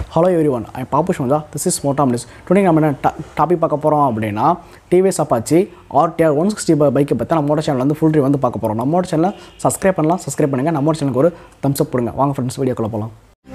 hello every everyone I பாப்பு ஷோஜா this is மோட்டாம்லிஸ் டுடே நம்ம என்ன டாபிக் பார்க்க போகிறோம் அப்படின்னா TVS Apache RTR one sixty பைக்கை பற்றி நம்மளோட சேனல் வந்து ஃபுல் ரிவ்யூ வந்து பார்க்க போகிறோம் நம்மளோட சேனலை சப்ஸ்கிரைப் பண்ணலாம் சப்ஸ்கிரைப் பண்ணுங்கள் நம்மளோட சேனலுக்கு ஒரு தம்ஸ் அப் கொடுங்க வாங்க ஃப்ரெண்ட்ஸ் வீடியோக்குள்ள போகலாம்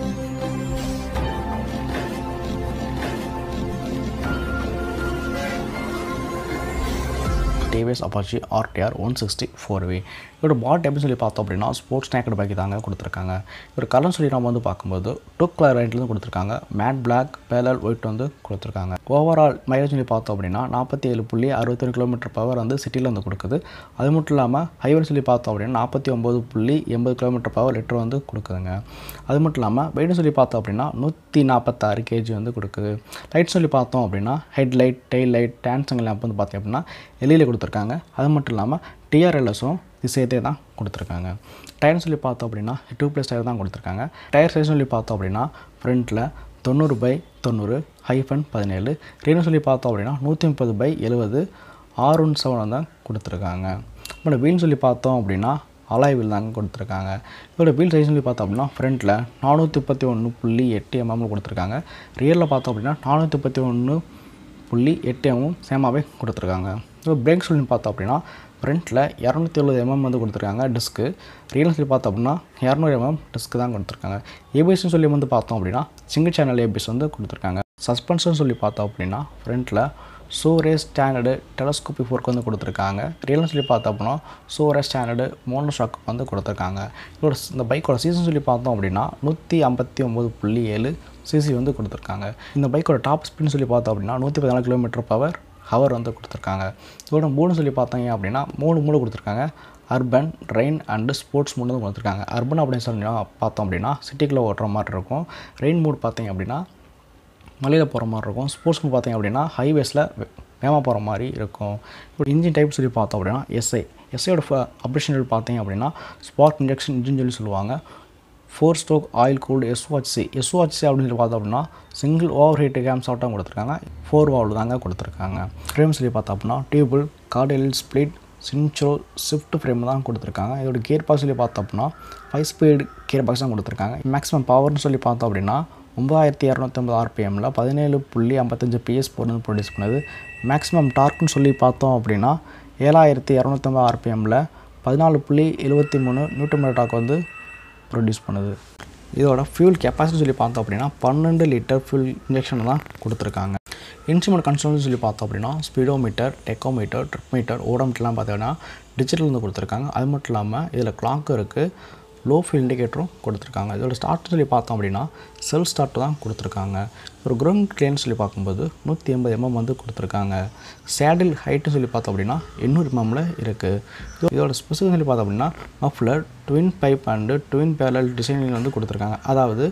TVS Apache RTR one sixty four V இதோட பாட் எப்படி சொல்லி பார்த்தோம் அப்படின்னா ஸ்போர்ட்ஸ் நேக்கட் பைக் தாங்க கொடுத்துருக்காங்க ஒரு கலர் சொல்லி நம்ம வந்து பார்க்கும்போது டூ கலர் ரைட்லேருந்து கொடுத்துருக்காங்க மேட் பிளாக் பேலர் ஒயிட் வந்து கொடுத்துருக்காங்க ஓவரால் மைலேஜ் சொல்லி பார்த்தோம் அப்படின்னா நாற்பத்தி ஏழு புள்ளி அறுபத்தொரு கிலோமீட்டர் பவர் வந்து சிட்டியில் வந்து கொடுக்குது அது மட்டும் இல்லாமல் ஹைவே சொல்லி பார்த்தோம் அப்படின்னா நாற்பத்தி ஒம்பது புள்ளி எண்பது கிலோமீட்டர் பவர் லிட்டர் வந்து கொடுக்குதுங்க அது மட்டும் இல்லாமல் வெயிட் சொல்லி பார்த்தோம் அப்படின்னா நூற்றி நாற்பத்தாறு கேஜி வந்து கொடுக்குது லைட் சொல்லி பார்த்தோம் அப்படின்னா head light tail light dancing lamp வந்து பார்த்தோம் அப்படின்னா எல்இயில் கொடுத்துருக்காங்க அது மட்டும் இல்லாமல் டிஆர்எல்எஸும் இது சேர்த்தே தான் கொடுத்துருக்காங்க டயர் சொல்லி பார்த்தோம் அப்படின்னா டூ ப்ளஸ் டயர் தான் கொடுத்துருக்காங்க டயர் சைஸ் சொல்லி பார்த்தோம் அப்படின்னா ஃப்ரண்ட்டில் தொண்ணூறு பை தொண்ணூறு ஹைஃபன் பதினேழு ரீனு சொல்லி பார்த்தோம் அப்படின்னா நூற்றி முப்பது பை எழுபது ஆறு ஒன் செவன் தான் கொடுத்துருக்காங்க அப்புறம் வீல் சொல்லி பார்த்தோம் அப்படின்னா அலாய் வீல் தாங்க கொடுத்துருக்காங்க இதோட வீல் சைஸ் சொல்லி பார்த்தோம் அப்படின்னா ஃப்ரண்ட்டில் நானூற்றி முப்பத்தி ஒன்று புள்ளி எட்டு எம்எம்ல கொடுத்துருக்காங்க ரியலில் பார்த்தோம் அப்படின்னா நானூற்றி முப்பத்தி ஒன்று புள்ளி எட்டு எம்எம் சேமாவே கொடுத்துருக்காங்க இப்போ பிரேக் சொல்லி பார்த்தோம் அப்படின்னா ஃப்ரண்ட்டில் இரநூத்தி எழுபது எம்எம் வந்து கொடுத்துருக்காங்க டிஸ்க்கு ரியல் சொல்லி பார்த்தோம் அப்படின்னா இரநூறு எம்எம் டிஸ்க்கு தான் கொடுத்துருக்காங்க ஏபிஎஸ்னு சொல்லி வந்து பார்த்தோம் அப்படின்னா சிங்கிள் சேனல் ஏபிஎஸ் வந்து கொடுத்துருக்காங்க சஸ்பென்ஷன் சொல்லி பார்த்தோம் அப்படின்னா ஃப்ரண்ட்டில் சோரே ஸ்டாண்டர்டு டெலஸ்கோப்பி ஃபோர்க் வந்து கொடுத்துருக்காங்க ரியல்னு சொல்லி பார்த்தோம் அப்படின்னா சோரே ஸ்டாண்டர்டு மோனோ ஷாக் வந்து கொடுத்துருக்காங்க இதோட இந்த பைக்கோட சீசன் சொல்லி பார்த்தோம் அப்படின்னா நூற்றி ஐம்பத்தி ஒம்பது புள்ளி ஏழு சிசி வந்து கொடுத்துருக்காங்க இந்த பைக்கோட டாப் ஸ்பீட்னு சொல்லி பார்த்தோம் அப்படின்னா நூற்றி பதினாலு கிலோமீட்டர் பவர் ஹவர் வந்து கொடுத்துருக்காங்க இதோட மூணு சொல்லி பார்த்தாங்க அப்படின்னா மூணு மூணு கொடுத்துருக்காங்க அர்பன் ரெயின் அண்டு ஸ்போர்ட்ஸ் மூணு வந்து கொடுத்துருக்காங்க அர்பன் அப்படின்னு சொல்லி பார்த்தோம் அப்படின்னா சிட்டிக்குள்ளே ஓட்டுற மாதிரி இருக்கும் ரெயின் மூட் பார்த்தீங்க அப்படின்னா மலையில் போகிற மாதிரி இருக்கும் ஸ்போர்ட்ஸ் மூட் பார்த்தீங்க அப்படின்னா ஹைவேஸில் வேகமாக போகிற மாதிரி இருக்கும் இப்போ இன்ஜின் டைப் சொல்லி பார்த்தோம் அப்படின்னா எஸ்ஐ எஸ்ஐயோட அப்ரேஷன் பார்த்தீங்க அப்படின்னா ஸ்பார்க் இன்ஜெக்ஷன் இன்ஜின் சொல்லி சொல்லுவாங்க four stroke oil cooled SOHC SOHC அப்படின்னு சொல்லி பார்த்தோம் அப்படின்னா சிங்கிள் ஓவர் ஹீட் கேம் சாஃப்ட்டாக கொடுத்துருக்காங்க ஃபோர் வால் தாங்க கொடுத்துருக்காங்க ஃப்ரேம் சொல்லி பார்த்தோம் அப்படின்னா டியூபிள் கார்டியல் ஸ்ப்ளிட் சின்ச்சோ ஷிஃப்ட் ஃப்ரேம் தான் கொடுத்துருக்காங்க இதோட கியர் பாக்ஸ் சொல்லி பார்த்தோம் அப்படின்னா ஃபைவ் ஸ்பீட் கியர் பாக்ஸ் தான் கொடுத்துருக்காங்க மேக்ஸிமம் பவர்னு சொல்லி பார்த்தோம் அப்படின்னா ஒம்பதாயிரத்தி இரநூத்தம்பது ஆர்பிஎம்மில் பதினேழு புள்ளி ஐம்பத்தஞ்சு பிஎஸ் போர் வந்து ப்ரொடியூஸ் பண்ணுது மேக்ஸிமம் டார்க்னு சொல்லி பார்த்தோம் அப்படின்னா ஏழாயிரத்தி இரநூத்தம்பது ஆர்பிஎம்மில் பதினாலு புள்ளி எழுபத்தி மூணு நியூட்டன் டாக் வந்து ப்ரொடியூஸ் பண்ணுது இதோட ஃபியூல் கெப்பாசிட்டி சொல்லி பார்த்தோம் அப்படின்னா பன்னெண்டு லிட்டர் ஃபியூல் இன்ஜெக்ஷன் தான் கொடுத்துருக்காங்க இன்ஸ்ட்ருமெண்ட் கன்சோல்னு சொல்லி பார்த்தோம் அப்படின்னா ஸ்பீடோமீட்டர் டெக்கோமீட்டர் ட்ரிப் மீட்டர் ஓடோமீட்டர்லாம் பார்த்தீங்கன்னா டிஜிட்டல் வந்து கொடுத்துருக்காங்க அது மட்டும் இல்லாமல் இதில் கிளாக்கும் இருக்குது லோ ஃபியூல் இண்டிகேட்டரும் கொடுத்துருக்காங்க இதோட ஸ்டார்ட் சொல்லி பார்த்தோம் அப்படின்னா செல்ஃப் ஸ்டார்ட் தான் கொடுத்துருக்காங்க ஒரு க்ரௌண்ட் கிளேன் சொல்லி பார்க்கும்போது நூற்றி எண்பது எம்எம் வந்து கொடுத்துருக்காங்க சேடில் ஹைட்டு சொல்லி பார்த்தோம் அப்படின்னா எண்ணூறு எம்எம்மில் இருக்குது இதோட ஸ்பெசிஃபிக் சொல்லி பார்த்தோம் அப்படின்னா muffler twin pipe and twin barrel designing வந்து கொடுத்துருக்காங்க அதாவது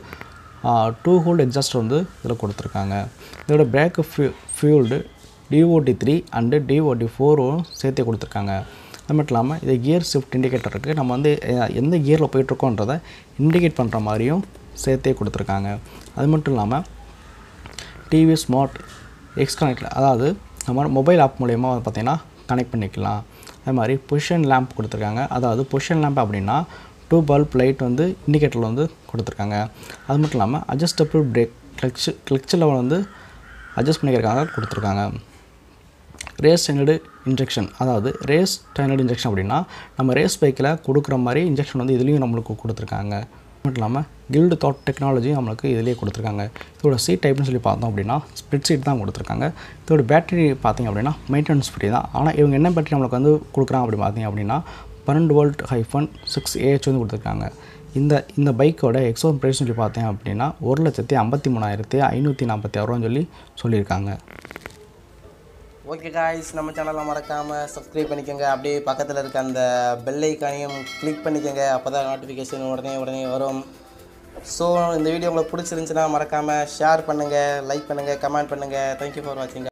டூ ஹோல்டு எக்ஸாஸ்டர் வந்து இதில் கொடுத்துருக்காங்க இதோட பிரேக்கு ஃபியூ fluid DOT three and DOT ஃபோரும் சேர்த்தே கொடுத்துருக்காங்க அது மட்டும் இல்லாமல் இது கியர் ஷிஃப்ட் இண்டிகேட்டர் இருக்குது நம்ம வந்து எந்த கியரில் போயிட்டுருக்கோன்றதை இண்டிகேட் பண்ணுற மாதிரியும் சேர்த்தே கொடுத்துருக்காங்க அது மட்டும் இல்லாமல் டிவி ஸ்மார்ட் எக்ஸ் கனெக்ட் அதாவது நம்ம மொபைல் ஆப் மூலயமா வந்து பார்த்திங்கன்னா கனெக்ட் பண்ணிக்கலாம் அது மாதிரி பொசிஷன் லேம்ப் கொடுத்துருக்காங்க அதாவது பொசிஷன் லேம்ப் அப்படின்னா டூ பல்ப் லைட் வந்து இண்டிகேட்டரில் வந்து கொடுத்துருக்காங்க அது மட்டும் இல்லாமல் அட்ஜஸ்டபிள் பிரேக் கிளச் கிளச்சில் வந்து அட்ஜஸ்ட் பண்ணிக்கிறதுக்காக கொடுத்துருக்காங்க ரேஸ் ஸ்டாண்டர்டு இன்ஜெக்ஷன் அதாவது ரேஸ் ஸ்டாண்டர்டு இன்ஜெக்ஷன் அப்படின்னா நம்ம ரேஸ் பைக்கில் கொடுக்குற மாதிரி இன்ஜெக்ஷன் வந்து இதுலேயும் நம்மளுக்கு கொடுத்துருக்காங்க மட்டும் இல்லாமல் கில்டு தாட் டெக்னாலஜி நம்மளுக்கு இதிலே கொடுத்துருக்காங்க இதோட சீட் டைப்னு சொல்லி பார்த்தோம் அப்படின்னா ஸ்ப்ளிட் சீட் தான் கொடுத்துருக்காங்க இதோட பேட்டரி பார்த்திங்க அப்படின்னா மெயின்டெனன்ஸ் ஃப்ரீ தான் ஆனால் இவங்க என்ன பேட்டரி நம்மளுக்கு வந்து கொடுக்குறாங்க அப்படி பார்த்தீங்க அப்படின்னா பன்னெண்டு வோல்ட் ஹைஃபன் சிக்ஸ் ஏஹெச் வந்து கொடுத்துருக்காங்க இந்த இந்த பைக்கோட எக்ஸோ ப்ரைஸ் சொல்லி பார்த்தேன் அப்படின்னா ஒரு லட்சத்தி ஐம்பத்தி மூணாயிரத்தி ஐநூற்றி நாற்பத்தி ஆறுரூவான்னு சொல்லி சொல்லியிருக்காங்க ஓகே காய்ஸ் நம்ம சேனலை மறக்காமல் சப்ஸ்கிரைப் பண்ணிக்கோங்க அப்படியே பக்கத்தில் இருக்க அந்த பெல் ஐக்கானையும் கிளிக் பண்ணிக்கோங்க அப்போ தான் நோட்டிஃபிகேஷன் உடனே உடனே வரும் ஸோ இந்த வீடியோ உங்களுக்கு பிடிச்சிருந்துச்சுன்னா மறக்காமல் ஷேர் பண்ணுங்கள் லைக் பண்ணுங்கள் கமெண்ட் பண்ணுங்கள் தேங்க்யூ ஃபார் வாட்சிங்